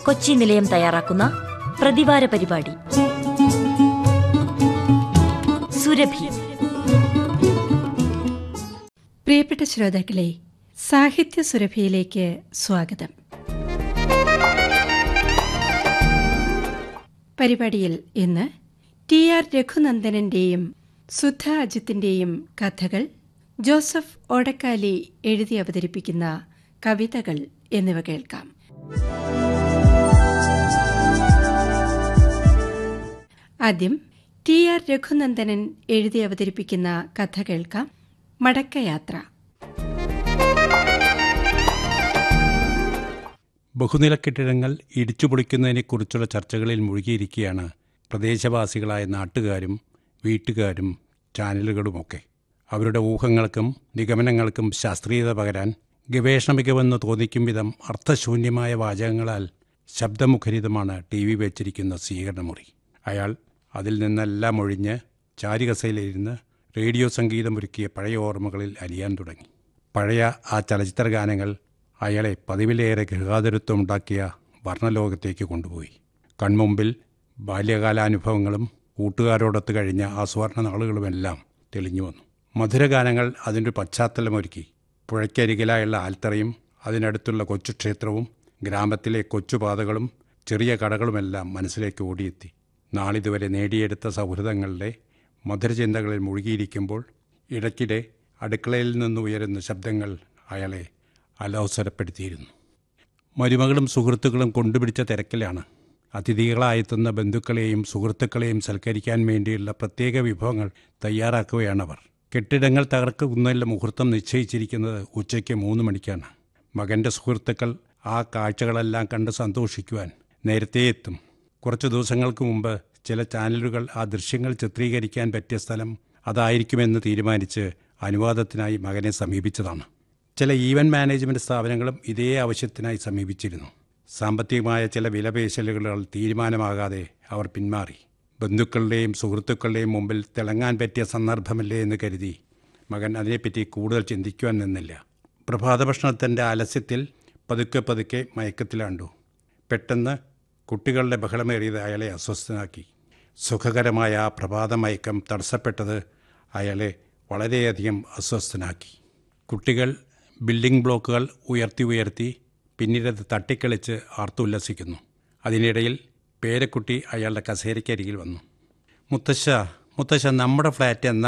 കൊച്ചി നിലയം തയ്യാറാക്കുന്ന പ്രതിവാര പരിപാടി സുരഭി പ്രിയപ്പെട്ട ശ്രോതാക്കളെ സാഹിത്യ സുരഭിയിലേക്ക് സ്വാഗതം പരിപാടിയിൽ ഇന്ന് ടി ആർ രഘുനന്ദനന്റെയും സുധ അജിത്തിന്റെയും കഥകൾ ജോസഫ് ഓടക്കാലി എഴുതി അവതരിപ്പിക്കുന്ന കവിതകൾ എന്നിവ കേൾക്കാം ആദ്യം ടി ആർ രഘുനന്ദനൻ എഴുതി അവതരിപ്പിക്കുന്ന കഥ കേൾക്കാം മടക്കയാത്ര ബഹുനില കെട്ടിടങ്ങൾ ഇടിച്ചുപൊളിക്കുന്നതിനെക്കുറിച്ചുള്ള ചർച്ചകളിൽ മുഴുകിയിരിക്കുകയാണ് പ്രദേശവാസികളായ നാട്ടുകാരും വീട്ടുകാരും ചാനലുകളുമൊക്കെ അവരുടെ ഊഹങ്ങൾക്കും നിഗമനങ്ങൾക്കും ശാസ്ത്രീയത പകരാൻ ഗവേഷണ മികവെന്ന് തോന്നിക്കും വിധം അർത്ഥശൂന്യമായ വാചകങ്ങളാൽ ശബ്ദമുഖരിതമാണ് ടി വി വെച്ചിരിക്കുന്ന സ്വീകരണമുറി അയാൾ അതിൽ നിന്നെല്ലാം ഒഴിഞ്ഞ് ചാരികസയിലിരുന്ന് റേഡിയോ സംഗീതമൊരുക്കിയ പഴയ ഓർമ്മകളിൽ അലിയാൻ തുടങ്ങി പഴയ ആ ചലച്ചിത്ര ഗാനങ്ങൾ അയാളെ പതിവിലേറെ ഗൃഹാതുരത്വമുണ്ടാക്കിയ വർണ്ണലോകത്തേക്ക് കൊണ്ടുപോയി കൺമുമ്പിൽ ബാല്യകാലാനുഭവങ്ങളും കൂട്ടുകാരോടൊത്ത് കഴിഞ്ഞ ആ സുവർണ നാളുകളുമെല്ലാം തെളിഞ്ഞു വന്നു മധുരഗാനങ്ങൾ അതിൻ്റെ പശ്ചാത്തലമൊരുക്കി പുഴയ്ക്കരികിലായുള്ള ആൽത്തറയും അതിനടുത്തുള്ള കൊച്ചു ക്ഷേത്രവും ഗ്രാമത്തിലെ കൊച്ചുപാതകളും ചെറിയ കടകളുമെല്ലാം മനസ്സിലേക്ക് ഓടിയെത്തി നാളിതുവരെ നേടിയെടുത്ത സൗഹൃദങ്ങളുടെ മധുരചിന്തകളിൽ മുഴുകിയിരിക്കുമ്പോൾ ഇടയ്ക്കിടെ അടുക്കളയിൽ നിന്ന് ഉയരുന്ന ശബ്ദങ്ങൾ അയാളെ അലോസരപ്പെടുത്തിയിരുന്നു മരുമകളും സുഹൃത്തുക്കളും കൊണ്ടുപിടിച്ച തിരക്കിലാണ് അതിഥികളായെത്തുന്ന ബന്ധുക്കളെയും സുഹൃത്തുക്കളെയും സൽക്കരിക്കാൻ വേണ്ടിയുള്ള പ്രത്യേക വിഭവങ്ങൾ തയ്യാറാക്കുകയാണവർ കെട്ടിടങ്ങൾ തകർക്കുന്നതിൻ്റെ മുഹൂർത്തം നിശ്ചയിച്ചിരിക്കുന്നത് ഉച്ചയ്ക്ക് മൂന്ന് മണിക്കാണ് മകൻ്റെ സുഹൃത്തുക്കൾ ആ കാഴ്ചകളെല്ലാം കണ്ട് സന്തോഷിക്കുവാൻ നേരത്തെ എത്തും കുറച്ച് ദിവസങ്ങൾക്ക് മുമ്പ് ചില ചാനലുകൾ ആ ദൃശ്യങ്ങൾ ചിത്രീകരിക്കാൻ പറ്റിയ സ്ഥലം അതായിരിക്കുമെന്ന് തീരുമാനിച്ച് അനുവാദത്തിനായി മകനെ സമീപിച്ചതാണ് ചില ഈവൻറ്റ് മാനേജ്മെൻറ്റ് സ്ഥാപനങ്ങളും ഇതേ ആവശ്യത്തിനായി സമീപിച്ചിരുന്നു സാമ്പത്തികമായ ചില വിലപേശലുകൾ തീരുമാനമാകാതെ അവർ പിന്മാറി ബന്ധുക്കളുടെയും സുഹൃത്തുക്കളുടെയും മുമ്പിൽ തിളങ്ങാൻ പറ്റിയ സന്ദർഭമല്ലേ എന്ന് കരുതി മകൻ അതിനെപ്പറ്റി കൂടുതൽ ചിന്തിക്കുവാൻ നിന്നില്ല പ്രഭാത ഭക്ഷണത്തിൻ്റെ ആലസ്യത്തിൽ പതുക്കെ പതുക്കെ മയക്കത്തിലാണ്ടു പെട്ടെന്ന് കുട്ടികളുടെ ബഹളമേറിയത് അയാളെ അസ്വസ്ഥനാക്കി സുഖകരമായ ആ പ്രഭാതമയക്കം തടസ്സപ്പെട്ടത് അയാളെ വളരെയധികം അസ്വസ്ഥനാക്കി കുട്ടികൾ ബിൽഡിംഗ് ബ്ലോക്കുകൾ ഉയർത്തി ഉയർത്തി പിന്നീടത് തട്ടിക്കളിച്ച് ആർത്തുല്ലസിക്കുന്നു അതിനിടയിൽ പേരക്കുട്ടി അയാളുടെ കസേരയ്ക്കരികിൽ വന്നു മുത്തശ്ശ മുത്തശ്ശ നമ്മുടെ ഫ്ലാറ്റ് എന്നാ